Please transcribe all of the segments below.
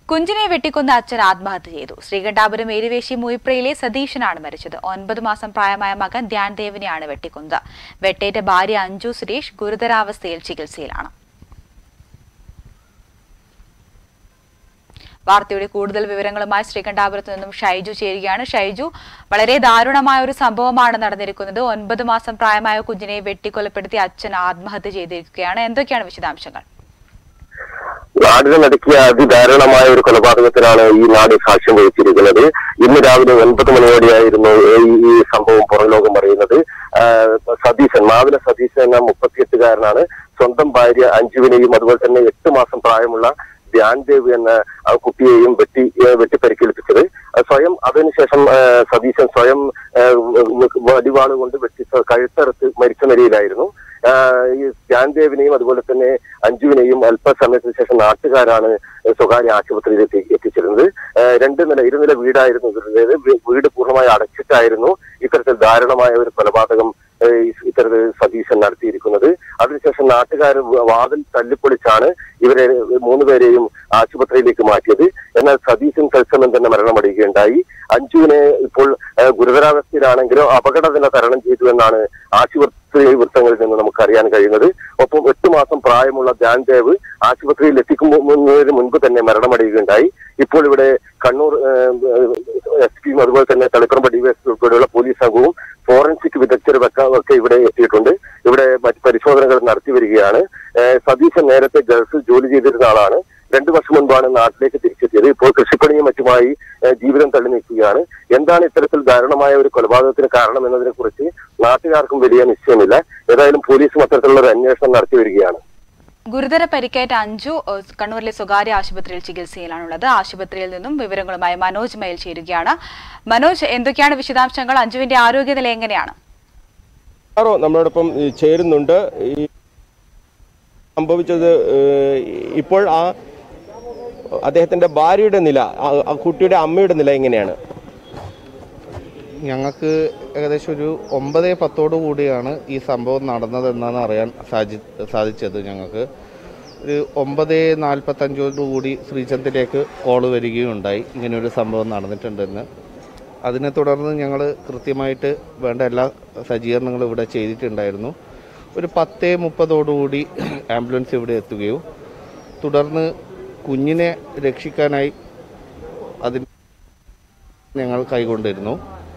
കുഞ്ചിനെ വെട്ടിക്കൊന്ന അച്ഛൻ ആത്മഹത്യ ചെയ്തു ശ്രീകണ്ഠാപുരം ഏരുവേശി മുയിപ്രയിലെ സതീശനാണ് മരിച്ചത് ഒൻപത് മാസം പ്രായമായ മകൻ ധ്യാൻ ദേവിനെയാണ് വെട്ടിക്കൊന്നത് വെട്ടേറ്റ ഭാര്യ അഞ്ജു സുരേഷ് ഗുരുതരാവസ്ഥയിൽ ചികിത്സയിലാണ് വാർത്തയുടെ കൂടുതൽ വിവരങ്ങളുമായി ശ്രീകണ്ഠാപുരത്ത് നിന്നും ഷൈജു ചേരുകയാണ് ഷൈജു വളരെ ദാരുണമായ ഒരു സംഭവമാണ് നടന്നിരിക്കുന്നത് ഒൻപത് മാസം പ്രായമായ കുഞ്ഞിനെ വെട്ടിക്കൊലപ്പെടുത്തി അച്ഛൻ ആത്മഹത്യ ചെയ്തിരിക്കുകയാണ് എന്തൊക്കെയാണ് വിശദാംശങ്ങൾ നാടിനെ നടുക്കിയ അതിദാരുണമായ ഒരു കൊലപാതകത്തിനാണ് ഈ നാട് സാക്ഷ്യം വഹിച്ചിരിക്കുന്നത് ഇന്ന് രാവിലെ ഒൻപത് മണിയോടെയായിരുന്നു ഈ ഈ സംഭവം പുറംലോകം അറിയുന്നത് ആ, സതീശൻ മാവില സതീശൻ എന്ന മുപ്പത്തിയെട്ടുകാരനാണ് സ്വന്തം ഭാര്യ അഞ്ജുവിനെയും അതുപോലെ തന്നെ എട്ട് മാസം പ്രായമുള്ള ധ്യാൻ ദേവ് എന്ന ആ കുട്ടിയെയും വെട്ടി ഏ, വെട്ടിപ്പരിക്കേൽപ്പിച്ചത് ആ, സ്വയം അതിനുശേഷം ആ, സതീശൻ സ്വയം ആ, വടിവാള് കൊണ്ട് വെട്ടി സ്വ- കഴുത്തറുത്ത് മരിച്ച നിലയിലായിരുന്നു ആ, ഈ ധ്യാൻ ദേവിനെയും അതുപോലെ തന്നെ അഞ്ജുവിനെയും അല്പസമയത്തിന് ശേഷം നാട്ടുകാരാണ് സ്വകാര്യ ആശുപത്രിയിൽ എത്തി എത്തിച്ചിരുന്നത് ആ, രണ്ട് നില ഇരുനില വീടായിരുന്നു ഇവരുടേത് വീ- വീട് പൂർണ്ണമായി അടച്ചിട്ടായിരുന്നു ഇത്തരത്തിൽ ദാരുണമായ ഒരു കൊലപാതകം ആ, ഈ- ഇത്തരത്തിൽ സതീശൻ നടത്തിയിരിക്കുന്നത് അതിനുശേഷം നാട്ടുകാർ വാതിൽ തല്ലിപ്പൊളിച്ചാണ് ഇവരെ മൂന്നുപേരെയും ആശുപത്രിയിലേക്ക് മാറ്റിയത് എന്നാൽ സതീശൻ തത്സമയം തന്നെ മരണമടയുകയുണ്ടായി അഞ്ജുവിനെ ഇപ്പോൾ ആ, ഗുരുതരാവസ്ഥയിലാണെങ്കിലും അപകടനില തരണം ചെയ്തു എന്നാണ് ആശുപത്രി വൃത്തങ്ങളിൽ നിന്ന് നമുക്ക് അറിയാൻ കഴിയുന്നത് ഒപ്പം എട്ട് മാസം പ്രായമുള്ള ധ്യാൻ ദേവ് ആശുപത്രിയിൽ എത്തിക്കുന്നതിന് മുൻപ് തന്നെ മരണമടയുകയുണ്ടായി ഇപ്പോൾ ഇവിടെ കണ്ണൂർ എസ് പിയും അതുപോലെ തന്നെ തളിപ്പറമ്പ് ഡിവൈഎസ് ഉൾപ്പെടെയുള്ള പോലീസ് സംഘവും ഫോറൻസിക് വിദഗ്ധരും ഒക്കെ ഒക്കെ ഇവിടെ എത്തിയിട്ടുണ്ട് ഇവിടെ മറ്റ് പരിശോധനകൾ നടത്തി വരികയാണ് ഏഹ് സതീശൻ നേരത്തെ ഗൾഫിൽ ജോലി ചെയ്തിരുന്ന ആളാണ് രണ്ടു വർഷം മുൻപാണ് നാട്ടിലേക്ക് തിരിച്ചെത്തിയത് ഇപ്പോൾ കൃഷിപ്പണിയും മറ്റുമായി ഏഹ് ജീവിതം തള്ളി നീക്കുകയാണ് എന്താണ് ഇത്തരത്തിൽ ദാരുണമായ ഒരു കൊലപാതകത്തിന് കാരണം എന്നതിനെ കുറിച്ച് നാട്ടുകാർക്കും വലിയ നിശ്ചയമില്ല ഏതായാലും പോലീസും അത്തരത്തിലുള്ള ഒരു അന്വേഷണം നടത്തി വരികയാണ് ഗുരുതര പരിക്കേറ്റ അഞ്ജു ഏഹ്, കണ്ണൂരിലെ സ്വകാര്യ ആശുപത്രിയിൽ ചികിത്സയിലാണുള്ളത് ആശുപത്രിയിൽ നിന്നും വിവരങ്ങളുമായി മനോജ് മയിൽ ചേരുകയാണ് മനോജ് എന്തൊക്കെയാണ് വിശദാംശങ്ങൾ അഞ്ജുവിന്റെ ആരോഗ്യനില എങ്ങനെയാണ് ആറോ നമ്മളോടൊപ്പം ഈ, ചേരുന്നുണ്ട് ഈ സംഭവിച്ചത് ഏഹ്, ഇപ്പോൾ ആ അദ്ദേഹത്തിന്റെ ഭാര്യയുടെ നില ആ- ആ കുട്ടിയുടെ അമ്മയുടെ നില എങ്ങനെയാണ് ഞങ്ങൾക്ക് ഏകദേശം ഒരു ഒമ്പത് പത്തോടു കൂടിയാണ് ഈ സംഭവം നടന്നതെന്നാണ് അറിയാൻ സാധി സാധിച്ചത് ഞങ്ങൾക്ക് ഒരു ഒമ്പത് നാൽപ്പത്തഞ്ചോടു കൂടി ശ്രീചന്ദിലേക്ക് കോള് വരികയുണ്ടായി ഇങ്ങനെയൊരു സംഭവം നടന്നിട്ടുണ്ടെന്ന് അതിനെ തുടർന്ന് ഞങ്ങൾ കൃത്യമായിട്ട് വേണ്ട എല്ലാ സജ്ജീകരണങ്ങളും ഇവിടെ ചെയ്തിട്ടുണ്ടായിരുന്നു ഒരു പത്തേ മുപ്പതോടുകൂടി ആംബുലൻസ് ഇവിടെ എത്തുകയും തുടർന്ന് കുഞ്ഞിനെ രക്ഷിക്കാനായി അതിന് ഞങ്ങൾ കൈകൊണ്ടിരുന്നു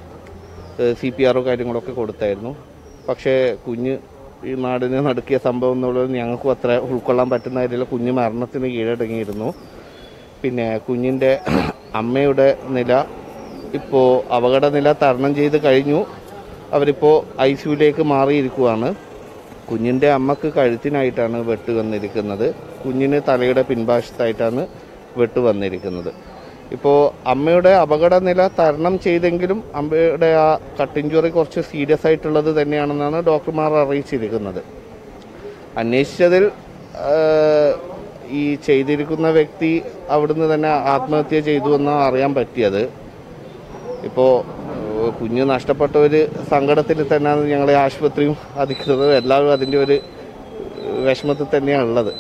സി പി ആറോ കാര്യങ്ങളൊക്കെ കൊടുത്തായിരുന്നു പക്ഷേ കുഞ്ഞ് ഈ നാടിനെ നടുക്കിയ സംഭവം എന്നുള്ളത് ഞങ്ങൾക്കും അത്ര ഉൾക്കൊള്ളാൻ പറ്റുന്ന കാര്യമില്ല കുഞ്ഞ് മരണത്തിന് കീഴടങ്ങിയിരുന്നു പിന്നെ കുഞ്ഞിൻ്റെ അമ്മയുടെ നില ഇപ്പോൾ അപകടനില തരണം ചെയ്ത് കഴിഞ്ഞു അവരിപ്പോൾ ഐ സിയുലേക്ക് മാറിയിരിക്കുവാണ് കുഞ്ഞിൻ്റെ അമ്മക്ക് കഴുത്തിനായിട്ടാണ് വെട്ട് വന്നിരിക്കുന്നത് കുഞ്ഞിന് തലയുടെ പിൻഭാഷത്തായിട്ടാണ് വെട്ട് വന്നിരിക്കുന്നത് ഇപ്പോൾ അമ്മയുടെ അപകടനില തരണം ചെയ്തെങ്കിലും അമ്മയുടെ ആ കട്ട് ഇഞ്ചുറി കുറച്ച് സീരിയസ് ആയിട്ടുള്ളത് തന്നെയാണെന്നാണ് ഡോക്ടർമാർ അറിയിച്ചിരിക്കുന്നത് അന്വേഷിച്ചതിൽ ആ, ഈ ചെയ്തിരിക്കുന്ന വ്യക്തി അവിടുന്ന് തന്നെ ആത്മഹത്യ ചെയ്തു എന്നാണ് അറിയാൻ പറ്റിയത് ഇപ്പോൾ കുഞ്ഞ് നഷ്ടപ്പെട്ട ഒരു സങ്കടത്തിൽ തന്നെയാണ് ഞങ്ങളെ ആശുപത്രിയും അധികൃതരും എല്ലാവരും അതിൻ്റെ ഒരു വിഷമത്തിൽ തന്നെയാണ് ഉള്ളത്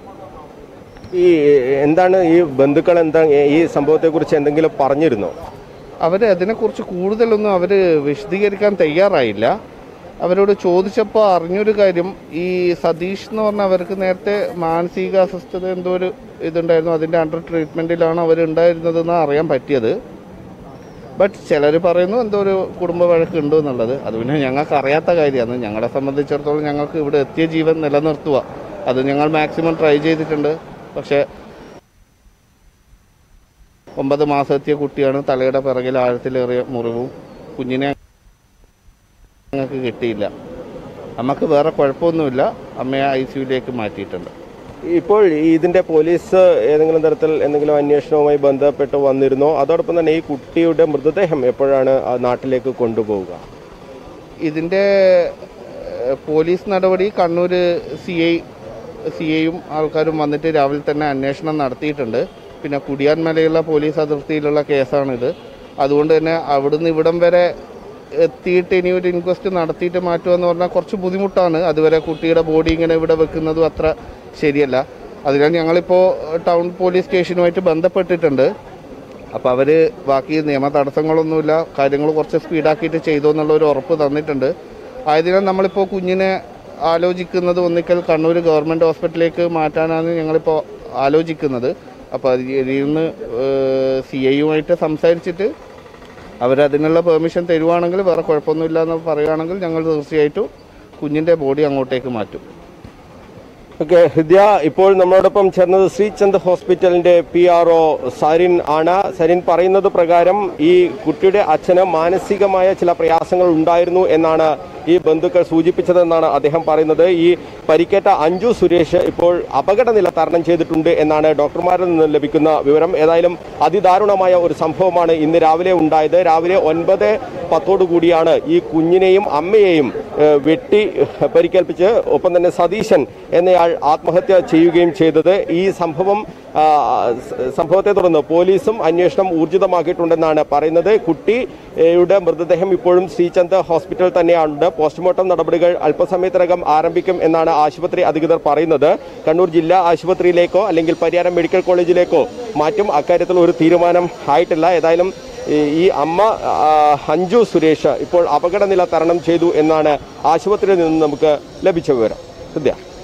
ഈ എന്താണ് ഈ ബന്ധുക്കൾ എന്താ ഈ സംഭവത്തെക്കുറിച്ച് എന്തെങ്കിലും പറഞ്ഞിരുന്നോ അവർ അതിനെക്കുറിച്ച് കൂടുതലൊന്നും അവർ വിശദീകരിക്കാൻ തയ്യാറായില്ല അവരോട് ചോദിച്ചപ്പോൾ അറിഞ്ഞൊരു കാര്യം ഈ സതീഷ് എന്ന് പറഞ്ഞ അവർക്ക് നേരത്തെ മാനസിക അസ്വസ്ഥത എന്തോ ഒരു ഇതുണ്ടായിരുന്നു അതിൻ്റെ അണ്ടർ ട്രീറ്റ്മെൻറ്റിലാണ് അവർ ഉണ്ടായിരുന്നതെന്ന് അറിയാൻ പറ്റിയത് ബട്ട് ചിലർ പറയുന്നു എന്തോ ഒരു കുടുംബ വഴക്കുണ്ട് എന്നുള്ളത് അത് പിന്നെ ഞങ്ങൾക്ക് അറിയാത്ത കാര്യമാണ് ഞങ്ങളെ സംബന്ധിച്ചിടത്തോളം ഞങ്ങൾക്ക് ഇവിടെ എത്തിയ ജീവൻ നിലനിർത്തുക അത് ഞങ്ങൾ മാക്സിമം ട്രൈ ചെയ്തിട്ടുണ്ട് പക്ഷേ ഒമ്പത് മാസം എത്തിയ കുട്ടിയാണ് തലയുടെ പിറകിൽ ആഴത്തിലേറിയ മുറിവും കുഞ്ഞിനെ ഞങ്ങൾക്ക് കിട്ടിയില്ല അമ്മക്ക് വേറെ കുഴപ്പമൊന്നുമില്ല അമ്മയെ ഐ സിയുലേക്ക് മാറ്റിയിട്ടുണ്ട് ഇപ്പോൾ ഇതിന്റെ പോലീസ് ഏതെങ്കിലും തരത്തിൽ എന്തെങ്കിലും അന്വേഷണവുമായി ബന്ധപ്പെട്ട് വന്നിരുന്നോ അതോടൊപ്പം തന്നെ ഈ കുട്ടിയുടെ മൃതദേഹം എപ്പോഴാണ് ആ നാട്ടിലേക്ക് കൊണ്ടുപോവുക ഇതിൻ്റെ ഏഹ്, പോലീസ് നടപടി കണ്ണൂർ സി ഐ സി ഐയും ആൾക്കാരും വന്നിട്ട് രാവിലെ തന്നെ അന്വേഷണം നടത്തിയിട്ടുണ്ട് പിന്നെ കുടിയാൻമലയുള്ള പോലീസ് അതിർത്തിയിലുള്ള കേസാണിത് അതുകൊണ്ട് തന്നെ അവിടുന്ന് ഇവിടം വരെ എത്തിയിട്ട് ഇനി ഒരു ഇൻക്വസ്റ്റ് നടത്തിയിട്ട് മാറ്റുക എന്ന് പറഞ്ഞാൽ കുറച്ച് ബുദ്ധിമുട്ടാണ് അതുവരെ കുട്ടിയുടെ ബോഡി ഇങ്ങനെ ഇവിടെ വെക്കുന്നതും അത്ര ശരിയല്ല അതിനാൽ ഞങ്ങളിപ്പോൾ ടൗൺ പോലീസ് സ്റ്റേഷനുമായിട്ട് ബന്ധപ്പെട്ടിട്ടുണ്ട് അപ്പോൾ അവർ ബാക്കി നിയമ തടസ്സങ്ങളൊന്നുമില്ല കാര്യങ്ങൾ കുറച്ച് സ്പീഡാക്കിയിട്ട് ചെയ്തു എന്നുള്ള ഒരു ഉറപ്പ് തന്നിട്ടുണ്ട് ആയതിനാൽ നമ്മളിപ്പോൾ കുഞ്ഞിനെ ആലോചിക്കുന്നത് ഒന്നിക്കൽ കണ്ണൂർ ഗവൺമെൻറ് ഹോസ്പിറ്റലിലേക്ക് മാറ്റാനാണ് ഞങ്ങളിപ്പോൾ ആലോചിക്കുന്നത് അപ്പോൾ അതിൽ നിന്ന് സി ഐയുമായിട്ട് സംസാരിച്ചിട്ട് അവരതിനുള്ള പെർമിഷൻ തരുവാണെങ്കിൽ വേറെ കുഴപ്പമൊന്നുമില്ല എന്ന് പറയുകയാണെങ്കിൽ ഞങ്ങൾ തീർച്ചയായിട്ടും കുഞ്ഞിൻ്റെ ബോഡി അങ്ങോട്ടേക്ക് മാറ്റും ഓക്കെ ഹൃദയ ഇപ്പോൾ നമ്മളോടൊപ്പം ചേർന്നത് ശ്രീചന്ദ് ഹോസ്പിറ്റലിന്റെ പി ആർ ഒ സരിൻ ആണ് സരിൻ പറയുന്നത് പ്രകാരം ഈ കുട്ടിയുടെ അച്ഛന് മാനസികമായ ചില പ്രയാസങ്ങൾ ഉണ്ടായിരുന്നു എന്നാണ് ഈ ബന്ധുക്കൾ സൂചിപ്പിച്ചതെന്നാണ് അദ്ദേഹം പറയുന്നത് ഈ പരിക്കേറ്റ അഞ്ജു സുരേഷ് ഇപ്പോൾ അപകടനില തരണം ചെയ്തിട്ടുണ്ട് എന്നാണ് ഡോക്ടർമാരിൽ നിന്ന് ലഭിക്കുന്ന വിവരം ഏതായാലും അതിദാരുണമായ ഒരു സംഭവമാണ് ഇന്ന് രാവിലെ ഉണ്ടായത് രാവിലെ ഒൻപത് പത്തോടു കൂടിയാണ് ഈ കുഞ്ഞിനെയും അമ്മയെയും ഏഹ്, വെട്ടി പരിക്കേൽപ്പിച്ച് ഒപ്പം തന്നെ സതീശൻ എന്നയാൾ ആത്മഹത്യ ചെയ്യുകയും ചെയ്തത് ഈ സംഭവം ആ, സ- സംഭവത്തെ തുടർന്ന് പോലീസും അന്വേഷണം ഊർജിതമാക്കിയിട്ടുണ്ടെന്നാണ് പറയുന്നത് കുട്ടിയുടെ മൃതദേഹം ഇപ്പോഴും ശ്രീചന്ദ് ഹോസ്പിറ്റൽ തന്നെയാണ് പോസ്റ്റ്മോർട്ടം നടപടികൾ അല്പസമയത്തിനകം ആരംഭിക്കും എന്നാണ് ആശുപത്രി അധികൃതർ പറയുന്നത് കണ്ണൂർ ജില്ലാ ആശുപത്രിയിലേക്കോ അല്ലെങ്കിൽ പരിയാരം മെഡിക്കൽ കോളേജിലേക്കോ മാറ്റും അക്കാര്യത്തിൽ ഒരു തീരുമാനം ആയിട്ടില്ല ഏതായാലും ഈ- ഈ അമ്മ ആ, അഞ്ജു സുരേഷ് ഇപ്പോൾ അപകടനില തരണം ചെയ്തു എന്നാണ് ആശുപത്രിയിൽ നിന്ന് നമുക്ക് ലഭിച്ച വിവരം ഹൃദയ